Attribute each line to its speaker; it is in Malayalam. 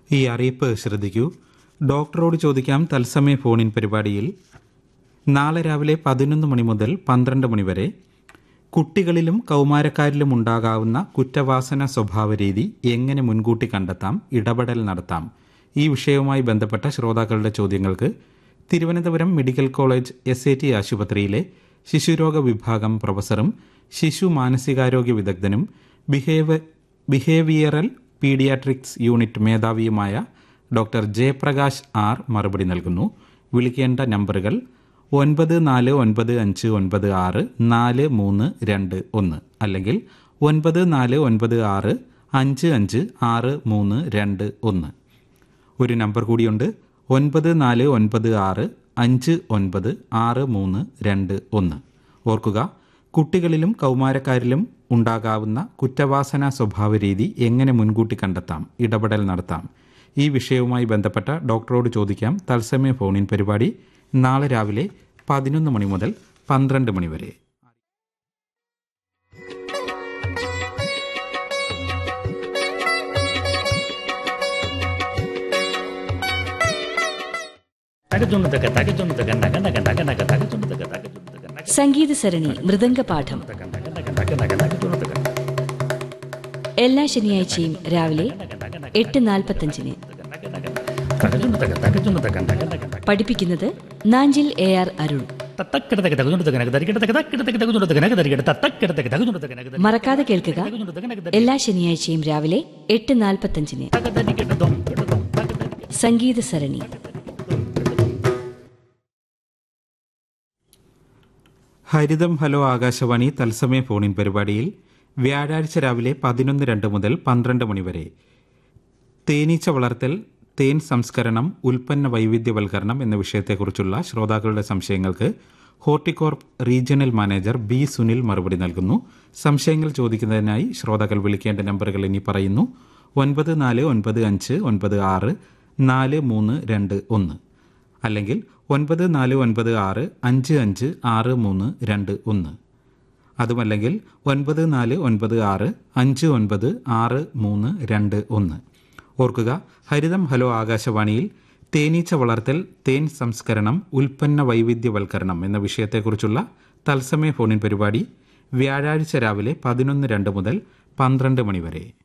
Speaker 1: ഈ അറിയിപ്പ് ശ്രദ്ധിക്കൂ ഡോക്ടറോട് ചോദിക്കാം തത്സമയ ഫോണിൻ പരിപാടിയിൽ നാളെ രാവിലെ പതിനൊന്ന് മണി മുതൽ പന്ത്രണ്ട് മണി വരെ കുട്ടികളിലും കൗമാരക്കാരിലും ഉണ്ടാകാവുന്ന കുറ്റവാസന സ്വഭാവരീതി എങ്ങനെ മുൻകൂട്ടി കണ്ടെത്താം ഇടപെടൽ നടത്താം ഈ വിഷയവുമായി ബന്ധപ്പെട്ട ശ്രോതാക്കളുടെ ചോദ്യങ്ങൾക്ക് Thiruvananthapuram medical college S A T ആശുപത്രിയിലെ ശിശുരോഗ വിഭാഗം പ്രൊഫസറും ശിശു മാനസികാരോഗ്യ വിദഗ്ധനും ബിഹേവ് ബിഹേവിയറൽ പീഡിയാട്രിക്സ് യൂണിറ്റ് മേധാവിയുമായ ഡോക്ടർ ജയപ്രകാശ് ആർ മറുപടി നൽകുന്നു വിളിക്കേണ്ട നമ്പറുകൾ ഒൻപത് നാല് ഒൻപത് അഞ്ച് ഒൻപത് ആറ് നാല് മൂന്ന് രണ്ട് ഒന്ന് അല്ലെങ്കിൽ ഒൻപത് നാല് ഒൻപത് ആറ് അഞ്ച് അഞ്ച് ആറ് മൂന്ന് രണ്ട് ഒന്ന് ഒരു നമ്പർ കൂടിയുണ്ട് ഒൻപത് നാല് ഒൻപത് ആറ് അഞ്ച് ഒൻപത് ആറ് മൂന്ന് രണ്ട് ഒന്ന് ഓർക്കുക കുട്ടികളിലും കൗമാരക്കാരിലും ഉണ്ടാകാവുന്ന കുറ്റവാസന സ്വഭാവ രീതി എങ്ങനെ മുൻകൂട്ടി കണ്ടെത്താം ഇടപെടൽ നടത്താം ഈ വിഷയവുമായി ബന്ധപ്പെട്ട ഡോക്ടറോട് ചോദിക്കാം തത്സമയ ഫോണിൻ പരിപാടി നാളെ രാവിലെ പതിനൊന്ന് മണി മുതൽ പന്ത്രണ്ട് മണി വരെ
Speaker 2: തകച്ചുണ്ടക തകച്ചുണ്ടക നഗ നഗ നഗ നഗ തകച്ചുണ്ടക തകച്ചുണ്ടക നഗ
Speaker 3: സംഗീത സരണി മൃദംഗപാഠം
Speaker 2: നഗ നഗ നഗ നഗ തകച്ചുണ്ടക
Speaker 3: എല്ലാ ശനിയാഴ്ചയും രാവിലെ എട്ട് നാൽപ്പത്തഞ്ചിന്
Speaker 2: നഗ നഗ തകച്ചുണ്ടക തകച്ചുണ്ടക നഗ നഗ നഗ
Speaker 3: പഠിപ്പിക്കുന്നത് നാഞ്ചിൽ എ ആർ അരുൺ
Speaker 2: തത്തക്കിടതക തകച്ചുണ്ടക നഗ തരികിടതക തക്കിടതക തകച്ചുണ്ടക നഗ തരികിട തത്തക്കിടതക തകച്ചുണ്ടക നഗ തരി
Speaker 3: മറക്കാതെ കേൾക്കുക
Speaker 2: തകച്ചുണ്ടക നഗ തരി
Speaker 3: എല്ലാ ശനിയാഴ്ചയും രാവിലെ എട്ട് നാൽപ്പത്തഞ്ചിന്
Speaker 2: തക തരികിട ദം കിട ദം തക തരികിട
Speaker 3: സംഗീത സരണി
Speaker 1: ഹരിതം ഹലോ ആകാശവാണി തത്സമയ ഫോണിൻ പരിപാടിയിൽ വ്യാഴാഴ്ച രാവിലെ പതിനൊന്ന് രണ്ട് മുതൽ പന്ത്രണ്ട് മണി വരെ തേനീച്ച വളർത്തൽ തേൻ സംസ്കരണം ഉൽപ്പന്ന വൈവിധ്യവൽക്കരണം എന്ന വിഷയത്തെക്കുറിച്ചുള്ള ശ്രോതാക്കളുടെ സംശയങ്ങൾക്ക് Horticorp regional manager B Sunil മറുപടി നൽകുന്നു സംശയങ്ങൾ ചോദിക്കുന്നതിനായി ശ്രോതാക്കൾ വിളിക്കേണ്ട നമ്പറുകൾ ഇനി പറയുന്നു ഒൻപത് നാല് ഒൻപത് അഞ്ച് ഒൻപത് ആറ് നാല് മൂന്ന് രണ്ട് ഒന്ന് അല്ലെങ്കിൽ ഒൻപത് നാല് ഒൻപത് ആറ് അഞ്ച് അഞ്ച് ആറ് മൂന്ന് രണ്ട് ഒന്ന് അതുമല്ലെങ്കിൽ ഒൻപത് നാല് ഒൻപത് ആറ് അഞ്ച് ഒൻപത് ആറ് മൂന്ന് രണ്ട് ഒന്ന് ഓർക്കുക ഹരിതം ഹലോ ആകാശവാണിയിൽ തേനീച്ച വളർത്തൽ തേൻ സംസ്കരണം ഉൽപ്പന്ന വൈവിധ്യവൽക്കരണം എന്ന വിഷയത്തെക്കുറിച്ചുള്ള തത്സമയ ഫോണിൻ പരിപാടി വ്യാഴാഴ്ച രാവിലെ പതിനൊന്ന് രണ്ട് മുതൽ പന്ത്രണ്ട് മണി വരെ